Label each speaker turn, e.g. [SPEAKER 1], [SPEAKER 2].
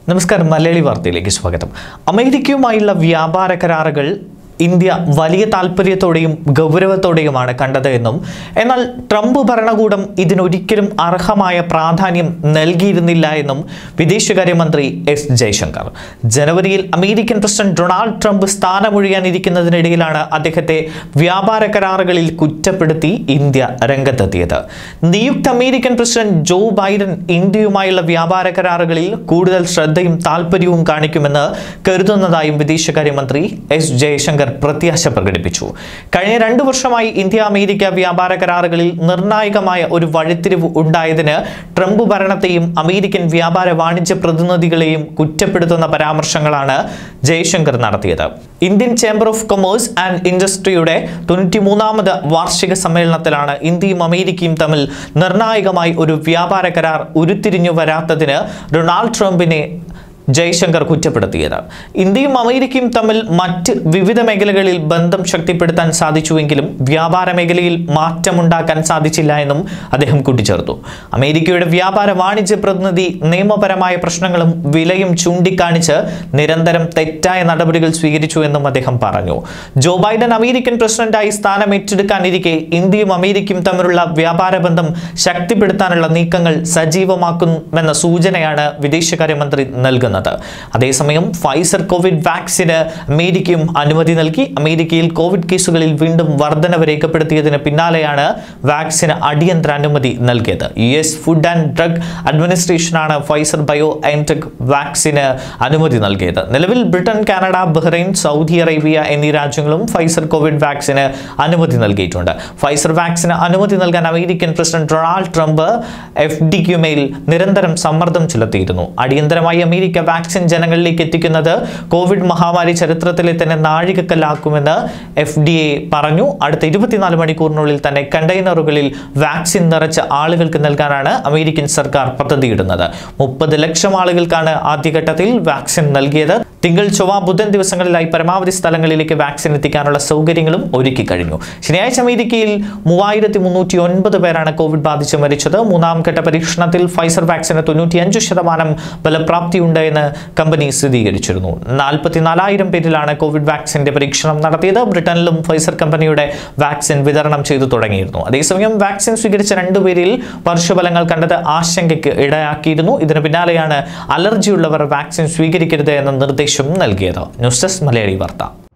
[SPEAKER 1] നമസ്കാരം മലയാളി വാർത്തയിലേക്ക് സ്വാഗതം അമേരിക്കയുമായുള്ള വ്യാപാര കരാറുകൾ ഇന്ത്യ വലിയ താല്പര്യത്തോടെയും ഗൗരവത്തോടെയുമാണ് കണ്ടത് എന്നും എന്നാൽ ട്രംപ് ഭരണകൂടം ഇതിനൊരിക്കലും അർഹമായ പ്രാധാന്യം നൽകിയിരുന്നില്ല എന്നും വിദേശകാര്യമന്ത്രി എസ് ജയശങ്കർ ജനുവരിയിൽ അമേരിക്കൻ പ്രസിഡന്റ് ഡൊണാൾഡ് ട്രംപ് സ്ഥാനമൊഴിയാനിരിക്കുന്നതിനിടയിലാണ് അദ്ദേഹത്തെ വ്യാപാര കരാറുകളിൽ കുറ്റപ്പെടുത്തി ഇന്ത്യ രംഗത്തെത്തിയത് നിയുക്ത അമേരിക്കൻ പ്രസിഡന്റ് ജോ ബൈഡൻ ഇന്ത്യയുമായുള്ള വ്യാപാര കരാറുകളിൽ കൂടുതൽ ശ്രദ്ധയും താല്പര്യവും കാണിക്കുമെന്ന് കരുതുന്നതായും വിദേശകാര്യമന്ത്രി എസ് ജയശങ്കർ പ്രത്യാശ പ്രകടിപ്പിച്ചു കഴിഞ്ഞ രണ്ടു വർഷമായി ഇന്ത്യ അമേരിക്ക വ്യാപാര കരാറുകളിൽ നിർണായകമായ ഒരു വഴിത്തിരിവ് ഉണ്ടായതിന് ട്രംപ് ഭരണത്തെയും അമേരിക്കൻ വ്യാപാര വാണിജ്യ പ്രതിനിധികളെയും കുറ്റപ്പെടുത്തുന്ന പരാമർശങ്ങളാണ് ജയശങ്കർ നടത്തിയത് Indian Chamber of Commerce and ഇൻഡസ്ട്രിയുടെ തൊണ്ണൂറ്റിമൂന്നാമത് വാർഷിക സമ്മേളനത്തിലാണ് ഇന്ത്യയും അമേരിക്കയും തമ്മിൽ നിർണായകമായി ഒരു വ്യാപാര കരാർ ഉരുത്തിരിഞ്ഞു വരാത്തതിന് ഡൊണാൾഡ് ട്രംപിനെ ജയശങ്കർ കുറ്റപ്പെടുത്തിയത് ഇന്ത്യയും അമേരിക്കയും തമ്മിൽ മറ്റ് വിവിധ മേഖലകളിൽ ബന്ധം ശക്തിപ്പെടുത്താൻ സാധിച്ചുവെങ്കിലും വ്യാപാര മേഖലയിൽ മാറ്റമുണ്ടാക്കാൻ സാധിച്ചില്ല എന്നും അദ്ദേഹം കൂട്ടിച്ചേർത്തു അമേരിക്കയുടെ വ്യാപാര വാണിജ്യ പ്രതിനിധി നിയമപരമായ പ്രശ്നങ്ങളും വിലയും ചൂണ്ടിക്കാണിച്ച് നിരന്തരം തെറ്റായ നടപടികൾ സ്വീകരിച്ചു എന്നും അദ്ദേഹം പറഞ്ഞു ജോ ബൈഡൻ അമേരിക്കൻ പ്രസിഡന്റായി സ്ഥാനം ഏറ്റെടുക്കാനിരിക്കെ ഇന്ത്യയും അമേരിക്കയും തമ്മിലുള്ള വ്യാപാര ബന്ധം ശക്തിപ്പെടുത്താനുള്ള നീക്കങ്ങൾ സജീവമാക്കുമെന്ന സൂചനയാണ് വിദേശകാര്യമന്ത്രി നൽകുന്നത് അതേസമയം ഫൈസർ കോവിഡ് വാക്സിന് അമേരിക്കയും അനുമതി നൽകി അമേരിക്കയിൽ കോവിഡ് കേസുകളിൽ വീണ്ടും വർധനവ് രേഖപ്പെടുത്തിയതിന് പിന്നാലെയാണ് വാക്സിന് അടിയന്തര അനുമതി നൽകിയത് U S Food and Drug അഡ്മിനിസ്ട്രേഷനാണ് ഫൈസർ ബയോ എൻടെക് വാക്സിന് അനുമതി നൽകിയത് നിലവിൽ Britain Canada Bahrain Saudi Arabia എന്നീ രാജ്യങ്ങളും ഫൈസർ കോവിഡ് വാക്സിന് അനുമതി നൽകിയിട്ടുണ്ട് ഫൈസർ വാക്സിന് അനുമതി നൽകാൻ American president Donald Trump F ഡിക്ക് മേൽ നിരന്തരം സമ്മർദ്ദം ചെലുത്തിയിരുന്നു അടിയന്തരമായി അമേരിക്ക വാക്സിൻ ജനങ്ങളിലേക്ക് എത്തിക്കുന്നത് കോവിഡ് മഹാമാരി ചരിത്രത്തിലെ തന്നെ നാഴികക്കല്ലാക്കുമെന്ന് എഫ് ഡി എ പറഞ്ഞു അടുത്ത ഇരുപത്തിനാല് മണിക്കൂറിനുള്ളിൽ തന്നെ കണ്ടെയ്നറുകളിൽ വാക്സിൻ നിറച്ച ആളുകൾക്ക് നൽകാനാണ് അമേരിക്കൻ സർക്കാർ പദ്ധതിയിടുന്നത് മുപ്പത് ലക്ഷം ആളുകൾക്കാണ് ആദ്യഘട്ടത്തിൽ വാക്സിൻ നൽകിയത് തിങ്കൾ ചൊവ്വ ബുധൻ ദിവസങ്ങളിലായി പരമാവധി സ്ഥലങ്ങളിലേക്ക് വാക്സിൻ എത്തിക്കാനുള്ള സൗകര്യങ്ങളും ഒരുക്കി കഴിഞ്ഞു ശനിയാഴ്ച അമേരിക്കയിൽ മൂവായിരത്തി മുന്നൂറ്റി ഒൻപത് പേരാണ് കോവിഡ് ബാധിച്ച് മരിച്ചത് മൂന്നാം ഘട്ട പരീക്ഷണത്തിൽ ഫൈസർ വാക്സിന് തൊണ്ണൂറ്റിയഞ്ച് ശതമാനം ഫലപ്രാപ്തിയുണ്ട് എന്ന് കമ്പനി സ്ഥിരീകരിച്ചിരുന്നു നാൽപ്പത്തിനാലായിരം പേരിലാണ് കോവിഡ് വാക്സിന്റെ പരീക്ഷണം നടത്തിയത് ബ്രിട്ടനിലും ഫൈസർ കമ്പനിയുടെ വാക്സിൻ വിതരണം ചെയ്തു തുടങ്ങിയിരുന്നു അതേസമയം വാക്സിൻ സ്വീകരിച്ച രണ്ടുപേരിൽ പാർശ്വഫലങ്ങൾ കണ്ടത് ആശങ്കയ്ക്ക് ഇടയാക്കിയിരുന്നു ഇതിന് പിന്നാലെയാണ് അലർജിയുള്ളവർ വാക്സിൻ സ്വീകരിക്കരുത് എന്ന നിർദ്ദേശം നൽകിയത് ന്യൂസ് ഡെസ്ക് മലയാളി വാർത്ത